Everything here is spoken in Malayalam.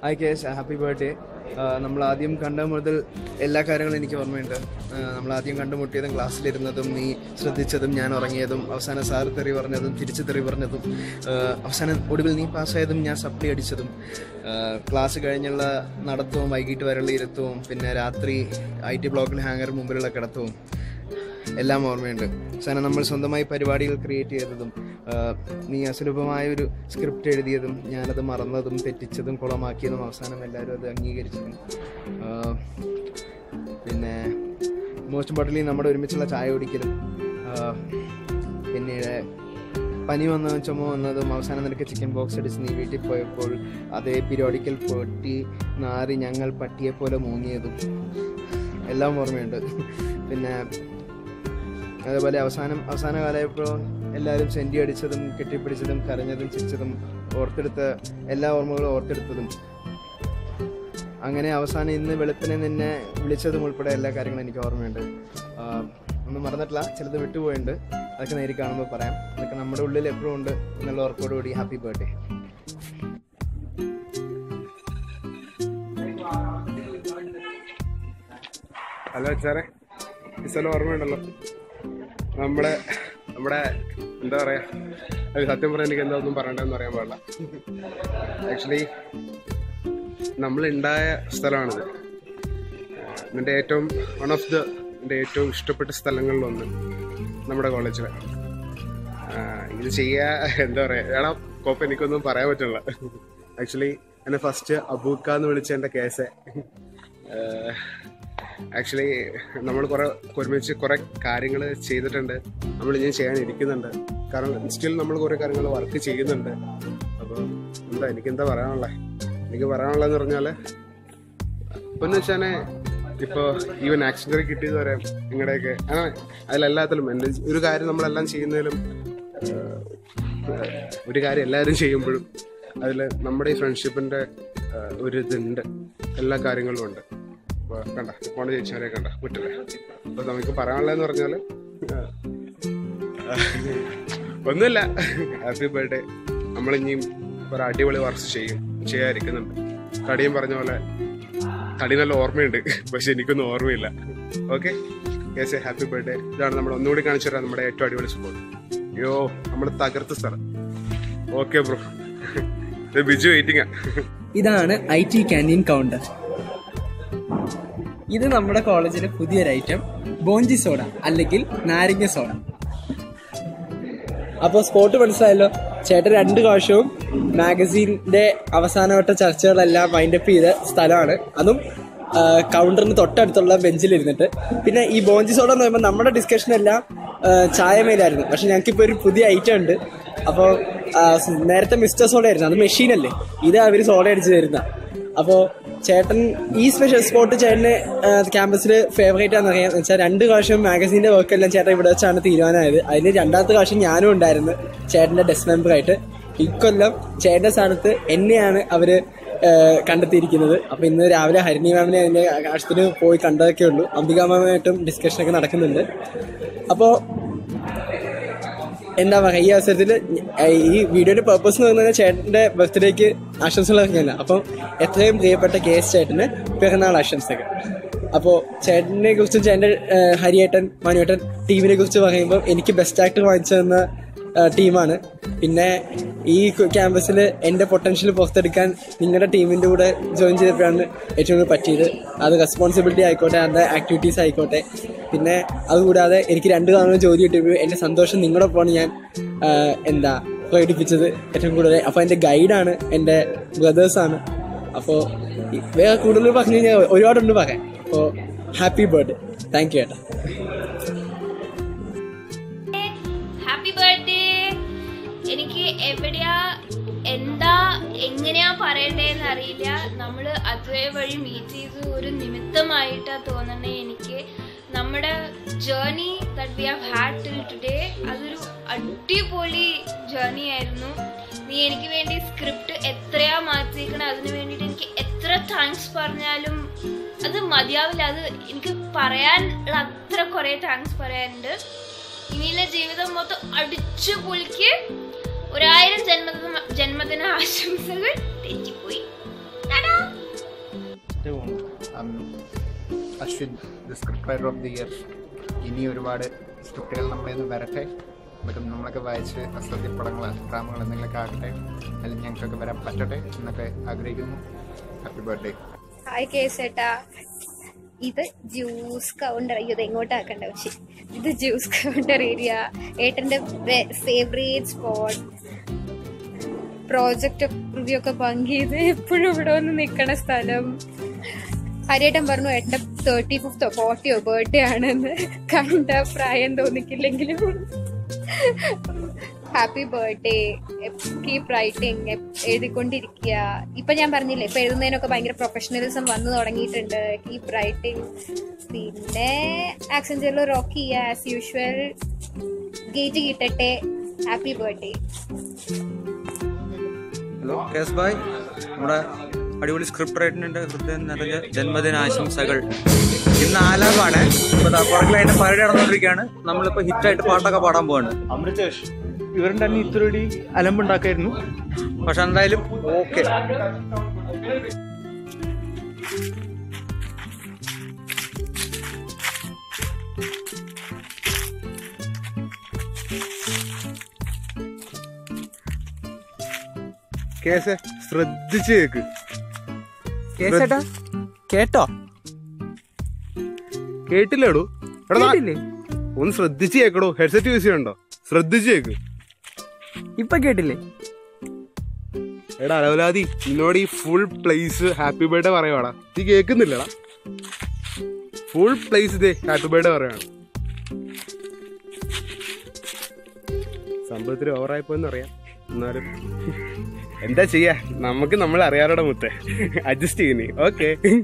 ഹായ് കേസ് ഹാപ്പി ബർത്ത്ഡേ നമ്മൾ ആദ്യം കണ്ട മുതൽ എല്ലാ കാര്യങ്ങളും എനിക്ക് ഓർമ്മയുണ്ട് ആ, നമ്മൾ ആദ്യം കണ്ടുമുട്ടിയതും ക്ലാസ്സിലിരുന്നതും നീ ശ്രദ്ധിച്ചതും ഞാൻ ഉറങ്ങിയതും അവസാനം സാറ് തെറി പറഞ്ഞതും തിരിച്ച് തെറി പറഞ്ഞതും ആ, അവസാനം ഒടുവിൽ നീ പാസ്സായതും ഞാൻ സപ്ലി അടിച്ചതും ആ, ക്ലാസ് കഴിഞ്ഞുള്ള നടത്തവും വൈകിട്ട് വരെയുള്ള ഇരുത്തവും പിന്നെ രാത്രി ഐ ടി ബ്ലോക്കിൽ ഹാങ്ങർ മുമ്പിലുള്ള കിടത്തവും എല്ലാം ഓർമ്മയുണ്ട് അവസാനം നമ്മൾ സ്വന്തമായി പരിപാടികൾ ക്രിയേറ്റ് ചെയ്തതും ആ, നീ അസുലഭമായ ഒരു സ്ക്രിപ്റ്റ് എഴുതിയതും ഞാനത് മറന്നതും തെറ്റിച്ചതും കുളമാക്കിയതും അവസാനം എല്ലാവരും അത് അംഗീകരിച്ചതും ആ, പിന്നെ മോസ്റ്റ് ഇമ്പോർട്ടൻ്റ്ലി നമ്മുടെ ഒരുമിച്ചുള്ള ചായ കുടിക്കലും ആ, പിന്നീട് പനി വന്നതും ചുമ വന്നതും അവസാനം നിനക്ക് ചിക്കൻ ബോക്സ് അടിച്ച് നീ വീട്ടിൽ പോയപ്പോൾ അതേ പീരിയോഡിക്കൽ പൊട്ടി നാറി ഞങ്ങൾ പട്ടിയെ പോലെ മൂങ്ങിയതും എല്ലാം ഓർമ്മയുണ്ട് പിന്നെ അതേപോലെ അവസാനം അവസാന കാലമായപ്പോൾ എല്ലാവരും സെൻറ്റി അടിച്ചതും കെട്ടിപ്പിടിച്ചതും കരഞ്ഞതും ചിരിച്ചതും ഓർത്തെടുത്ത എല്ലാ ഓർമ്മകളും ഓർത്തെടുത്തതും അങ്ങനെ അവസാനം ഇന്ന് വെളുപ്പിനെ നിന്നെ വിളിച്ചതും ഉൾപ്പെടെ എല്ലാ കാര്യങ്ങളും എനിക്ക് ഓർമ്മയുണ്ട് ആ, ഒന്നും മറന്നിട്ടില്ല ചിലത് വിട്ടുപോയിട്ടുണ്ട് അതൊക്കെ നേരി കാണുമ്പോൾ പറയാം അതൊക്കെ നമ്മുടെ ഉള്ളിൽ എപ്പോഴും ഉണ്ട് എന്നുള്ള ഓർക്കോടുകൂടി ഹാപ്പി ബർത്ത്ഡേ ഹലോ സാറേ ഈ സ്ഥലം ഓർമ്മയുണ്ടല്ലോ നമ്മുടെ നമ്മുടെ എന്താ പറയാ അത് സത്യം പറയാൻ എനിക്ക് എന്താ ഒന്നും പറയണ്ടെന്ന് പറയാൻ പാടില്ല ആക്ച്വലി നമ്മൾ ഉണ്ടായ സ്ഥലമാണിത് എൻ്റെ ഏറ്റവും വൺ ഓഫ് ദ എൻ്റെ ഏറ്റവും ഇഷ്ടപ്പെട്ട സ്ഥലങ്ങളിലൊന്ന് നമ്മുടെ കോളേജിലെ ഇത് ചെയ്യാ എന്താ പറയാ എടാ കോപ്പ എനിക്കൊന്നും പറയാൻ പറ്റില്ല ആക്ച്വലി എന്നെ ഫസ്റ്റ് അബൂക്ക എന്ന് വിളിച്ച എൻ്റെ കേസ് ആക്ച്വലി നമ്മൾ കുറെ ഒരുമിച്ച് കുറെ കാര്യങ്ങൾ ചെയ്തിട്ടുണ്ട് നമ്മൾ ഇനി ചെയ്യാൻ ഇരിക്കുന്നുണ്ട് കാരണം സ്റ്റിൽ നമ്മൾ കുറെ കാര്യങ്ങൾ വർക്ക് ചെയ്യുന്നുണ്ട് അപ്പോൾ എന്താ എനിക്ക് എന്താ പറയാനുള്ളത് എനിക്ക് പറയാനുള്ളതെന്ന് പറഞ്ഞാൽ ഒന്ന് വെച്ചാൽ ഇപ്പോൾ ഈവൻ ആക്സിഡന്റ് കിട്ടിയത് വരെ നിങ്ങളുടെയൊക്കെ അങ്ങനെ അതിലെല്ലാത്തിലും എൻ്റെ ഒരു കാര്യം നമ്മളെല്ലാം ചെയ്യുന്നതിലും ആഹ്, ഒരു കാര്യം എല്ലാവരും ചെയ്യുമ്പോഴും അതിൽ നമ്മുടെ ഈ ഫ്രണ്ട്ഷിപ്പിൻ്റെ ഒരു ഇതുണ്ട് എല്ലാ കാര്യങ്ങളും ഉണ്ട് അപ്പോൾ കണ്ട പോണ ചേച്ചിമാരെ കണ്ട മുറ്റില്ലേ അപ്പോൾ നമുക്ക് പറയാനുള്ളതെന്ന് പറഞ്ഞാൽ ഒന്നുമില്ല ഹാപ്പി ബർത്ത്ഡേ നമ്മളിനിയും ഒരു അടിപൊളി വർക്ക് ചെയ്യും ചെയ്യാതിരിക്കുന്നുണ്ട് കടിയും പറഞ്ഞ പോലെ കടി നല്ല ഓർമ്മയുണ്ട് പക്ഷെ എനിക്കൊന്നും ഓർമ്മയില്ല ഓക്കെ യെസ് ഹാപ്പി ബർത്ത്ഡേ ഇതാണ് നമ്മൾ ഒന്നുകൂടി കാണിച്ചു തരാം നമ്മുടെ ഏറ്റവും അടിപൊളി സ്പോട്ട് അയ്യോ നമ്മൾ തകർത്ത സ്ഥലം ഓക്കെ ബ്രോ ബിജു വെയിറ്റിംഗാ ഇതാണ് ഐ ടി ക്യാൻറ്റീൻ കൗണ്ടർ ഇത് നമ്മുടെ കോളേജിലെ പുതിയൊരു ഐറ്റം ബോഞ്ചി സോഡ അല്ലെങ്കിൽ നാരങ്ങ സോഡ അപ്പോൾ സ്പോട്ട് മനസ്സിലായല്ലോ ചേട്ടൻ രണ്ട് പ്രാവശ്യവും മാഗസീനിന്റെ അവസാനവട്ട ചർച്ചകളെല്ലാം വൈൻഡപ്പ് ചെയ്ത സ്ഥലമാണ് അതും ആ, കൗണ്ടറിന് തൊട്ടടുത്തുള്ള ബെഞ്ചിലിരുന്നിട്ട് പിന്നെ ഈ ബോഞ്ചി സോഡ എന്ന് പറയുമ്പോൾ നമ്മുടെ ഡിസ്കഷൻ എല്ലാം ആ, ചായമേലായിരുന്നു പക്ഷെ ഞങ്ങൾക്കിപ്പോൾ ഒരു പുതിയ ഐറ്റം ഉണ്ട് അപ്പോൾ നേരത്തെ മിസ്റ്റർ സോഡ ആയിരുന്നു അത് മെഷീനല്ലേ ഇത് അവർ സോഡ അടിച്ച് തരുന്ന അപ്പോൾ ചേട്ടൻ ഈ സ്പെഷ്യൽ സ്പോട്ട് ചേട്ടന് ക്യാമ്പസിൽ ഫേവറേറ്റ് ആണെന്ന് അറിയാം വെച്ചാൽ രണ്ട് പ്രാവശ്യം മാഗസീന്റെ വർക്ക് എല്ലാം ചേട്ടൻ ഇവിടെ വെച്ചാണ് തീരുമാനമായത് അതിന് രണ്ടാമത്തെ പ്രാവശ്യം ഞാനും ഉണ്ടായിരുന്നു ചേട്ടന്റെ ഡെസ്ക് മെമ്പറായിട്ട് ഇക്കൊല്ലം ചേട്ടന്റെ സ്ഥാനത്ത് എന്നെയാണ് അവര് ആ, കണ്ടെത്തിയിരിക്കുന്നത് അപ്പൊ ഇന്ന് രാവിലെ ഹരിണി മാമിനെ അതിന്റെ ആവശ്യത്തിന് പോയി കണ്ടതൊക്കെ ഉള്ളൂ അംബിക മാമായിട്ടും ഡിസ്കഷനൊക്കെ നടക്കുന്നുണ്ട് അപ്പോൾ എന്താ പറയുക ഈ അവസരത്തിൽ ഈ വീഡിയോയുടെ പർപ്പസ് എന്ന് പറയുന്നത് ചേട്ടന്റെ ബർത്ത്ഡേക്ക് ആശംസകൾ അറിഞ്ഞല്ല അപ്പം എത്രയും പ്രിയപ്പെട്ട കെ എസ് ചേട്ടന് പിറന്നാൾ ആശംസകൾ അപ്പോൾ ചേട്ടനെ കുറിച്ച് ചേട്ടൻ്റെ ഏഹ്, ഹരിയേട്ടൻ മനുവേട്ടൻ ടീമിനെ കുറിച്ച് പറയുമ്പോൾ എനിക്ക് ബെസ്റ്റ് ആക്ടർ വാങ്ങിച്ചു തന്ന ഏഹ്, ടീമാണ് പിന്നെ ഈ ക്യാമ്പസിൽ എൻ്റെ പൊട്ടൻഷ്യൽ പുറത്തെടുക്കാൻ നിങ്ങളുടെ ടീമിൻ്റെ കൂടെ ജോയിൻ ചെയ്തപ്പോഴാണ് ഏറ്റവും കൂടുതൽ പറ്റിയത് അത് റെസ്പോൺസിബിലിറ്റി ആയിക്കോട്ടെ അതിൻ്റെ ആക്ടിവിറ്റീസ് ആയിക്കോട്ടെ പിന്നെ അതുകൂടാതെ എനിക്ക് രണ്ട് തവണ ജോലി കിട്ടിയപ്പോൾ എൻ്റെ സന്തോഷം നിങ്ങളൊപ്പമാണ് ഞാൻ ആ, എന്താ പ്രകടിപ്പിച്ചത് ഏറ്റവും കൂടുതൽ അപ്പോൾ എൻ്റെ ഗൈഡാണ് എൻ്റെ ബ്രദേഴ്സാണ് അപ്പോൾ വേറെ കൂടുതൽ പറഞ്ഞു കഴിഞ്ഞാൽ ഒരുപാടുണ്ട് പറയാൻ അപ്പോൾ ഹാപ്പി ബർത്ത്ഡേ താങ്ക് യു ഏട്ടാ ഹാപ്പി ബർത്ത്ഡേ എനിക്ക് എവിടെയാ എന്താ എങ്ങനെയാ പറയണ്ടേന്ന് അറിയില്ല നമ്മൾ അതുവേ വഴി മീറ്റ് ചെയ്ത് ഒരു നിമിത്തമായിട്ടാ തോന്നണേ എനിക്ക് നമ്മുടെ journey that we have had till today അതൊരു അടിപൊളി ജേർണി ആയിരുന്നു നീ എനിക്ക് വേണ്ടി സ്ക്രിപ്റ്റ് എത്രയാ മാറ്റിയിരിക്കണം അതിന് വേണ്ടിയിട്ട് എനിക്ക് എത്ര താങ്ക്സ് പറഞ്ഞാലും അത് മതിയാവില്ല അത് എനിക്ക് പറയാനുള്ള അത്ര കുറേ താങ്ക്സ് പറയാനുണ്ട് ഇനിയുള്ള ജീവിതം മൊത്തം അടിച്ചു പൊളിക്ക് ഒരായിരം ജന്മദിന ജന്മദിന ആശംസകൾ തെറ്റിപ്പോയി ടാടാ Ashwin the script writer of the year ഇനി ഒരുപാട് സ്ക്രിപ്റ്റുകൾ നമ്മളെ നിന്ന് വരട്ടെ നമുക്ക് നമ്മളൊക്കെ വായിച്ച് അസത്യ പടങ്ങൾ ഡ്രാമകൾ എന്തെങ്കിലുമൊക്കെ ആകട്ടെ അതിൽ ഞങ്ങൾക്കൊക്കെ വരാൻ പറ്റട്ടെ എന്നൊക്കെ ആഗ്രഹിക്കുന്നു ഹാപ്പി ബർത്ത്ഡേ ഹായ് കേസേട്ടാ ഇത് ജ്യൂസ് കൗണ്ടർ അയ്യോ ഇത് എങ്ങോട്ടാക്കണ്ട പക്ഷെ ഇത് ജ്യൂസ് കൗണ്ടർ ഏരിയ ഏട്ടന്റെ ഫേവറേറ്റ് സ്പോട്ട് പ്രോജക്റ്റ് റിവ്യൂ ഒക്കെ ഭംഗി ചെയ്ത് എപ്പോഴും ഇവിടെ വന്ന് നിൽക്കണ സ്ഥലം ഹരിയേട്ടൻ പറഞ്ഞു ഏട്ടന്റെ തേർട്ടി ഫിഫ്തോ ഫോർട്ടിയോ ബർത്ത്ഡേ ആണെന്ന് കണ്ട പ്രായം തോന്നിക്കില്ലെങ്കിലും ഹാപ്പി ബർത്ത്ഡേ കീപ് റൈറ്റിംഗ് എഴുതിക്കൊണ്ടിരിക്കുക ഇപ്പൊ ഞാൻ പറഞ്ഞില്ലേ ഇപ്പൊ എഴുതുന്നതിനൊക്കെ ഭയങ്കര പ്രൊഫഷണലിസം വന്നു തുടങ്ങിയിട്ടുണ്ട് കീപ് റൈറ്റിംഗ് പിന്നെ ആക്സെഞ്ചറിൽ റോക്ക് ചെയ്യുക ആസ് യൂഷ്വൽ ഗേറ്റ് കിട്ടട്ടെ happy birthday hello case bye നമ്മുടെ അടിപൊളി സ്ക്രിപ്റ്റ് റൈറ്ററിന്റെ ഹൃദയം നിറഞ്ഞ ജന്മദിനാശംസകൾ ഇന്ന് ആലാപാണ് ഇപ്പൊ പുറകിൽ അതിന്റെ പരടി നടന്നുകൊണ്ടിരിക്കുകയാണ് നമ്മളിപ്പോ ഹിറ്റായിട്ട് പാട്ടൊക്കെ പാടാൻ പോവാണ് അമൃതേഷ് ഇവരുടെ തന്നെ ഇത്രയൊരു അലമ്പുണ്ടാക്കായിരുന്നു പക്ഷെ എന്തായാലും ഓക്കെ കേസേ ശ്രദ്ധിച്ച് കേക്ക് കേസേട്ടാ കേട്ടോ കേട്ടില്ലേടൂ എടാ നാ- കേട്ടില്ലേ ഒന്ന് ശ്രദ്ധിച്ച് കേക്കടോ ഹെഡ്സെറ്റ് യൂസ് ചെയ്യണ്ടോ ശ്രദ്ധിച്ച് കേക്ക് ഇപ്പൊ കേട്ടില്ലേ എടാ അലവലാതി നിന്നോട് ഈ ഫുൾ പ്ലേസ് ഹാപ്പി ബർത്ത്ഡേ പറയുവാടാ നീ കേൾക്കുന്നില്ലടാ ഫുൾ പ്ലേസ് ഇതേ ഹാപ്പി ബർത്ത്ഡേ പറയുവാണ് സംഭവത്തിൽ ഓവറായിപ്പോയെന്ന് അറിയാം എന്നാലും എന്താ ചെയ്യാ നമുക്ക് നമ്മൾ അറിയാറോടെ മുത്തേ അഡ്ജസ്റ്റ് ചെയ്യുന്നേ ഓക്കെ